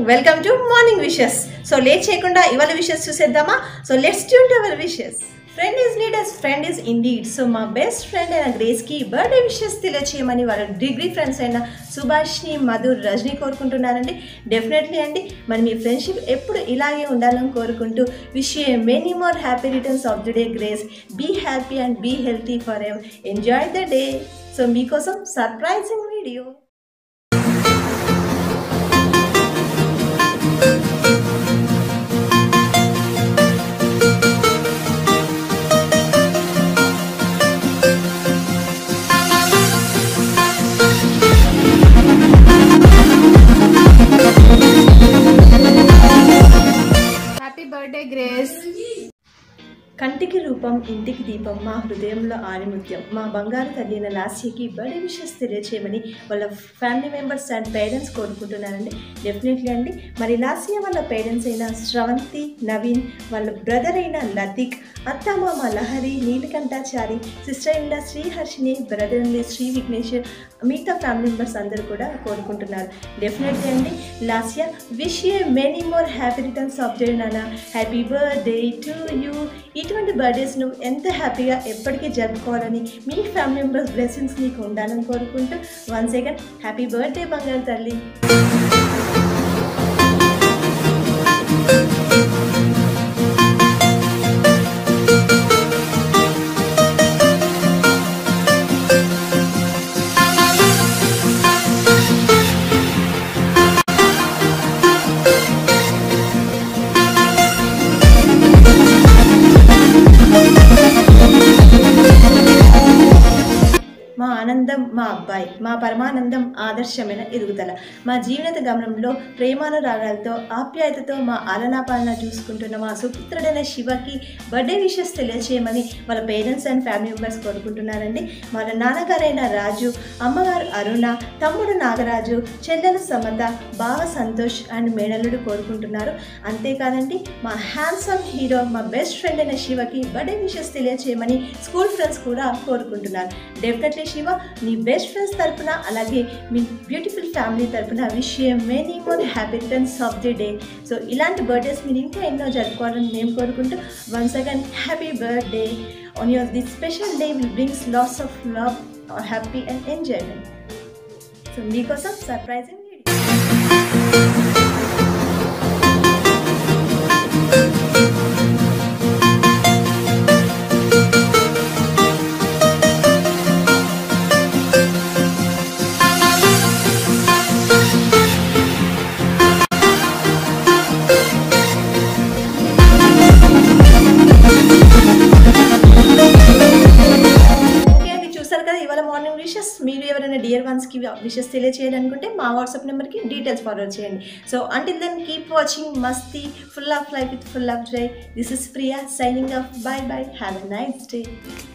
welcome to morning wishes so late చేయకుండా ఇవాళ wishes చూసేద్దామా so let's tune to our wishes friend is need as friend is indeed so మా best friend అయిన గ్రేస్కి birthday wishes తెలియచేయమని వాళ్ళ degree friends అయిన సుభాష్ని మధుర్ రజని కోరుకుంటున్నారండి డెఫినెట్లీ అండి మరి మీ ఫ్రెండ్షిప్ ఎప్పుడు ఇలాగే ఉండాలని కోరుకుంటూ wish a many more happy returns of the day Grace be happy and be healthy forever enjoy the day so మీకోసం surprising video happy birthday Grace కంటికి రూపం ఇంటికి దీపం మా హృదయంలో ఆనిముత్యం మా బంగారు తల్లిన లాస్యకి బర్త్డే విషెస్ తెలియచేయమని వాళ్ళ ఫ్యామిలీ మెంబర్స్ అండ్ పేరెంట్స్ కోరుకుంటున్నారండి డెఫినెట్లీ అండి మరి లాస్య వాళ్ళ పేరెంట్స్ అయిన శ్రవంతి నవీన్ వాళ్ళ బ్రదర్ అయిన లతిక్ అత్తమామ Lahari Neelakantachari sister in Sriharshini brother in Sri Vignesh మిగతా ఫ్యామిలీ మెంబర్స్ అందరూ కూడా కోరుకుంటున్నారు డెఫినెట్లీ అండి Lasya wish a many more happy returns of day నాన్న హ్యాపీ బర్త్డే టు యూ ఇటువంటి బర్త్డేస్ నువ్వు ఎంత హ్యాపీగా ఎప్పటికీ జరుపుకోవాలని మీ ఫ్యామిలీ మెంబర్స్ బ్లెస్సింగ్స్ నీకు ఉండాలని కోరుకుంటూ వన్ సెకండ్ హ్యాపీ బర్త్డే బంగారు తల్లి మా ఆనందం మా అబ్బాయి మా పరమానందం ఆదర్శమైన ఎదుగుదల మా జీవనత గమనంలో ప్రేమానురాగాలతో ఆప్యాయతతో మా ఆలనాపాలన చూసుకుంటున్న మా సుపుత్రుడైన శివకి బర్త్డే విషెస్ తెలియచేయమని వాళ్ళ పేరెంట్స్ అండ్ ఫ్యామిలీ మెంబర్స్ కోరుకుంటున్నారండి వాళ్ళ నాన్నగారైన రాజు అమ్మగారు అరుణ తమ్ముడు నాగరాజు చెల్లెలు సమత బావ సంతోష్ అండ్ మేనల్లుడు కోరుకుంటున్నారు అంతేకాదండి మా హ్యాండ్సమ్ హీరో మా బెస్ట్ ఫ్రెండ్ అయిన శివకి బర్త్డే విషెస్ తెలియచేయమని స్కూల్ ఫ్రెండ్స్ కూడా కోరుకుంటున్నారు డెఫినెట్లీ శివ నీ బెస్ట్ ఫ్రెండ్స్ తరపున అలాగే మీ బ్యూటిఫుల్ ఫ్యామిలీ తరపున wish many more happy returns of the day so ఇలాంటి బర్త్డేస్ మీరు ఇంకా ఎన్నో జరుపుకోవాలని మేము కోరుకుంటూ once again happy birthday on your this special day will brings lots of love happy and enjoyment so మీకోసం సర్ప్రైజింగ్ వీడియో ఓకే అండి చూసారు కదా ఇవాళ మార్నింగ్ విషెస్ మీరు ఎవరైనా డియర్ వన్స్కి విషెస్ తెలియచేయాలనుకుంటే మా వాట్సాప్ నెంబర్కి డీటెయిల్స్ ఫార్వర్డ్ చేయండి so until then keep watching masti full of life with full of joy this is Priya signing off bye bye have a nice day